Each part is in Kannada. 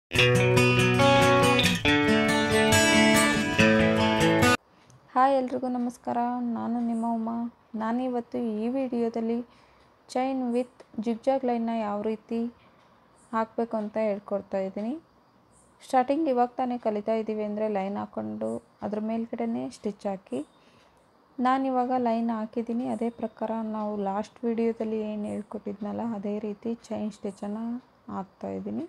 ಹಾಯ್ ಎಲ್ರಿಗೂ ನಮಸ್ಕಾರ ನಾನು ನಿಮ್ಮ ಉಮಾ ನಾನಿವತ್ತು ಈ ವಿಡಿಯೋದಲ್ಲಿ ಚೈನ್ ವಿತ್ ಜಿಗ್ಜಾಗ್ ಲೈನ್ನ ಯಾವ ರೀತಿ ಹಾಕಬೇಕು ಅಂತ ಹೇಳ್ಕೊಡ್ತಾ ಇದ್ದೀನಿ ಸ್ಟಾರ್ಟಿಂಗ್ ಇವಾಗ ತಾನೇ ಕಲಿತಾ ಇದ್ದೀವಿ ಅಂದರೆ ಲೈನ್ ಹಾಕ್ಕೊಂಡು ಅದ್ರ ಮೇಲ್ಗಡೆನೇ ಸ್ಟಿಚ್ ಹಾಕಿ ನಾನಿವಾಗ ಲೈನ್ ಹಾಕಿದ್ದೀನಿ ಅದೇ ಪ್ರಕಾರ ನಾವು ಲಾಸ್ಟ್ ವಿಡಿಯೋದಲ್ಲಿ ಏನು ಹೇಳ್ಕೊಟ್ಟಿದ್ನಲ್ಲ ಅದೇ ರೀತಿ ಚೈನ್ ಸ್ಟಿಚನ್ನು ಹಾಕ್ತಾ ಇದ್ದೀನಿ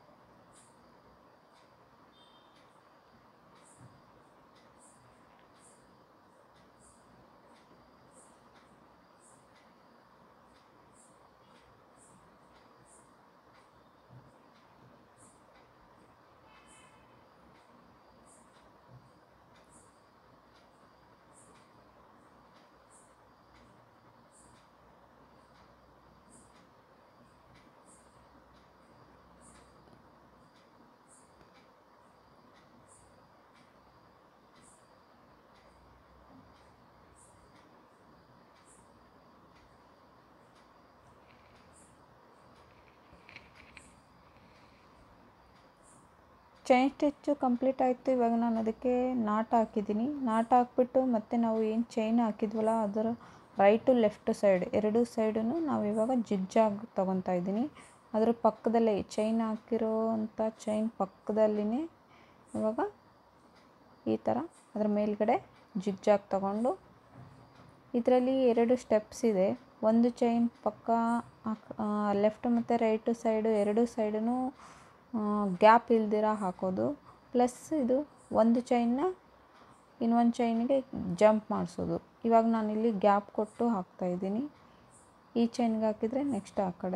ಚೈನ್ ಸ್ಟಿಚ್ಚು ಕಂಪ್ಲೀಟ್ ಆಯಿತು ಇವಾಗ ನಾನು ಅದಕ್ಕೆ ನಾಟ್ ಹಾಕಿದ್ದೀನಿ ನಾಟ್ ಹಾಕ್ಬಿಟ್ಟು ಮತ್ತೆ ನಾವು ಏನು ಚೈನ್ ಹಾಕಿದ್ವಲ್ಲ ಅದರ ರೈಟು ಲೆಫ್ಟ್ ಸೈಡ್ ಎರಡೂ ಸೈಡನ್ನು ನಾವು ಇವಾಗ ಜಿಗ್ಜಾಗ್ ತೊಗೊತಾ ಇದ್ದೀನಿ ಅದರ ಪಕ್ಕದಲ್ಲೇ ಚೈನ್ ಹಾಕಿರೋ ಅಂಥ ಚೈನ್ ಪಕ್ಕದಲ್ಲಿನೇ ಇವಾಗ ಈ ಥರ ಅದರ ಮೇಲ್ಗಡೆ ಜಿಗ್ಜಾಗ್ ತಗೊಂಡು ಇದರಲ್ಲಿ ಎರಡು ಸ್ಟೆಪ್ಸ್ ಇದೆ ಒಂದು ಚೈನ್ ಪಕ್ಕ ಲೆಫ್ಟ್ ಮತ್ತು ರೈಟು ಸೈಡು ಎರಡೂ ಸೈಡೂ ಗ್ಯಾಪ್ ಇಲ್ದಿರ ಹಾಕೋದು ಪ್ಲಸ್ ಇದು ಒಂದು ಚೈನ್ನ ಇನ್ನೊಂದು ಚೈನಿಗೆ ಜಂಪ್ ಮಾಡಿಸೋದು ಇವಾಗ ನಾನಿಲ್ಲಿ ಗ್ಯಾಪ್ ಕೊಟ್ಟು ಹಾಕ್ತಾಯಿದ್ದೀನಿ ಈ ಚೈನ್ಗೆ ಹಾಕಿದರೆ ನೆಕ್ಸ್ಟ್ ಆ ಕಡೆ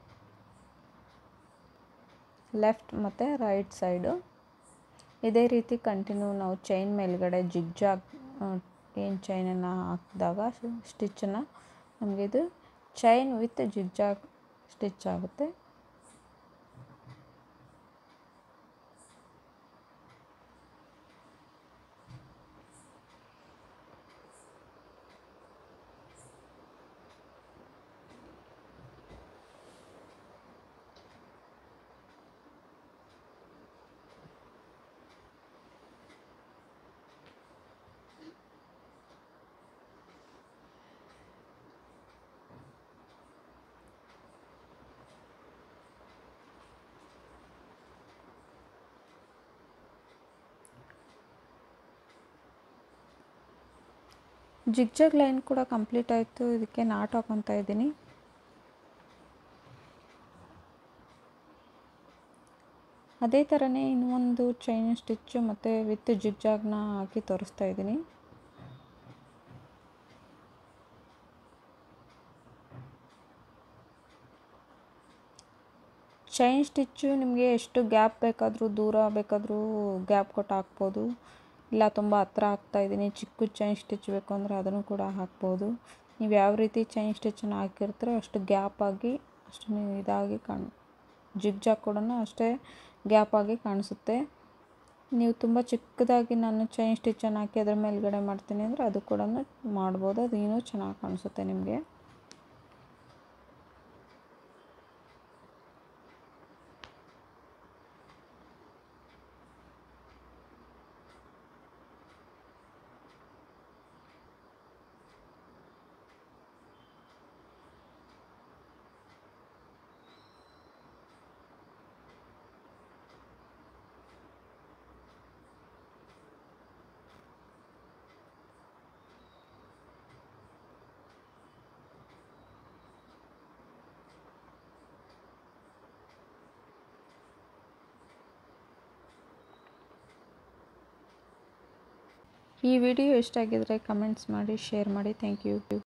ಲೆಫ್ಟ್ ಮತ್ತು ರೈಟ್ ಸೈಡು ಇದೇ ರೀತಿ ಕಂಟಿನ್ಯೂ ನಾವು ಚೈನ್ ಮೇಲ್ಗಡೆ ಜಿಗ್ಜಾಗ್ ಏನು ಚೈನನ್ನು ಹಾಕಿದಾಗ ಸ್ಟಿಚ್ಚನ್ನು ನಮಗಿದು ಚೈನ್ ವಿತ್ ಜಿಗ್ಜಾಗ್ ಸ್ಟಿಚ್ ಆಗುತ್ತೆ ಜಿಗ್ಜಾಗ್ ಲೈನ್ ಕೂಡ ಕಂಪ್ಲೀಟ್ ಆಯಿತು ಇದಕ್ಕೆ ನಾಟ್ ಹಾಕೊತಾ ಇದ್ದೀನಿ ಅದೇ ಥರನೇ ಇನ್ನೊಂದು ಚೈನ್ ಸ್ಟಿಚ್ಚು ಮತ್ತು ವಿತ್ ಜಿಗ್ಜಾಗ್ನ ಹಾಕಿ ತೋರಿಸ್ತಾ ಇದ್ದೀನಿ ಚೈನ್ ಸ್ಟಿಚ್ಚು ನಿಮಗೆ ಎಷ್ಟು ಗ್ಯಾಪ್ ಬೇಕಾದರೂ ದೂರ ಬೇಕಾದರೂ ಗ್ಯಾಪ್ ಕೊಟ್ಟು ಹಾಕ್ಬೋದು ಇಲ್ಲ ತುಂಬ ಹತ್ರ ಹಾಕ್ತಾಯಿದ್ದೀನಿ ಚಿಕ್ಕ ಚೈನ್ ಸ್ಟಿಚ್ ಬೇಕು ಅಂದರೆ ಅದನ್ನು ಕೂಡ ಹಾಕ್ಬೋದು ನೀವು ಯಾವ ರೀತಿ ಚೈನ್ ಸ್ಟಿಚ್ಚನ್ನು ಹಾಕಿರ್ತೀರೋ ಅಷ್ಟು ಗ್ಯಾಪ್ ಆಗಿ ಅಷ್ಟು ಇದಾಗಿ ಕಾಣ್ ಜಿಗ್ಜಾಗ್ ಕೂಡ ಅಷ್ಟೇ ಗ್ಯಾಪ್ ಆಗಿ ಕಾಣಿಸುತ್ತೆ ನೀವು ತುಂಬ ಚಿಕ್ಕದಾಗಿ ನಾನು ಚೈನ್ ಸ್ಟಿಚ್ಚನ್ನು ಹಾಕಿ ಅದ್ರ ಮೇಲ್ಗಡೆ ಮಾಡ್ತೀನಿ ಅಂದರೆ ಅದು ಕೂಡ ಮಾಡ್ಬೋದು ಅದು ಇನ್ನೂ ಚೆನ್ನಾಗಿ ಕಾಣಿಸುತ್ತೆ ನಿಮಗೆ ಈ ವಿಡಿಯೋ ಇಷ್ಟ ಆಗಿದ್ರೆ ಕಮೆಂಟ್ಸ್ ಮಾಡಿ ಶೇರ್ ಮಾಡಿ ಥ್ಯಾಂಕ್ ಯು